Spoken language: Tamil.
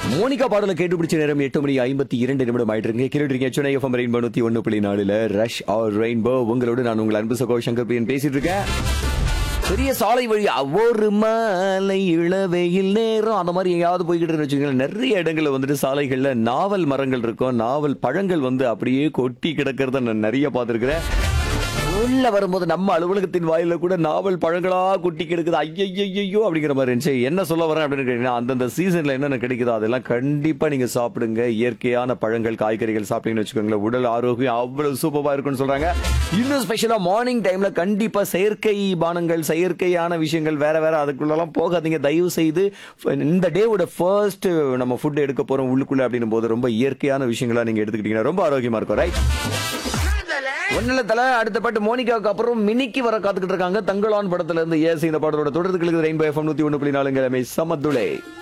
மோனிகா பாடலை கேட்டு பிடிச்ச நேரம் எட்டு மணி ஐம்பத்தி இரண்டு நிமிடம் ஆயிட்டு இருக்கு கேட்டுருக்கீங்க சென்னை எஃப்எம் ரெயின்போ நூத்தி ஒன்னு புள்ளி நாலுல ரஷ் ஆர் ரெயின்போ உங்களோட நான் உங்கள் அன்பு சகோ சங்கர் பிரியன் பேசிட்டு இருக்கேன் பெரிய சாலை வழி ஒரு மாலை இளவெயில் நேரம் அந்த மாதிரி எங்கேயாவது போய்கிட்டு வச்சுக்கோங்களேன் நிறைய இடங்கள்ல வந்துட்டு சாலைகள்ல நாவல் மரங்கள் இருக்கும் நாவல் பழங்கள் வந்து அப்படியே கொட்டி கிடக்கிறத நான் நிறைய பார்த்துருக்கிறேன் உள்ள வரும்போது நம்ம அலுவலகத்தின் வாயில கூட நாவல் பழங்களா குட்டி கிடக்குது ஐயோ அப்படிங்கிற மாதிரி இருந்துச்சு என்ன சொல்ல வரேன் அப்படின்னு கேட்டீங்கன்னா அந்தந்த சீசன்ல என்னென்ன கிடைக்குதோ அதெல்லாம் கண்டிப்பா நீங்க சாப்பிடுங்க இயற்கையான பழங்கள் காய்கறிகள் சாப்பிட்டீங்கன்னு வச்சுக்கோங்களேன் உடல் ஆரோக்கியம் அவ்வளவு சூப்பரா இருக்கும்னு சொல்றாங்க இன்னும் ஸ்பெஷலா மார்னிங் டைம்ல கண்டிப்பா செயற்கை பானங்கள் செயற்கையான விஷயங்கள் வேற வேற அதுக்குள்ளலாம் போகாதீங்க தயவு செய்து இந்த டேவோட ஃபர்ஸ்ட் நம்ம ஃபுட் எடுக்க போறோம் உள்ளுக்குள்ள அப்படின்னும் போது ரொம்ப இயற்கையான விஷயங்களா நீங்க எடுத்துக்கிட்டீங்கன்னா ரொம்ப ஆரோக்கியமா இருக்கும் ரைட் ஒன்னுல தல அடுத்த பாட்டு மோனிகாவுக்கு அப்புறம் மினிக்கு வர காத்துக்கிட்டு இருக்காங்க தங்களான் படத்துல இருந்து ஏசி இந்த பாடலோட தொடர்ந்து கிழக்கு ரெயின்போ எஃப்எம் நூத்தி ஒண்ணு புள்ளி நாலுங்க சமத்துளை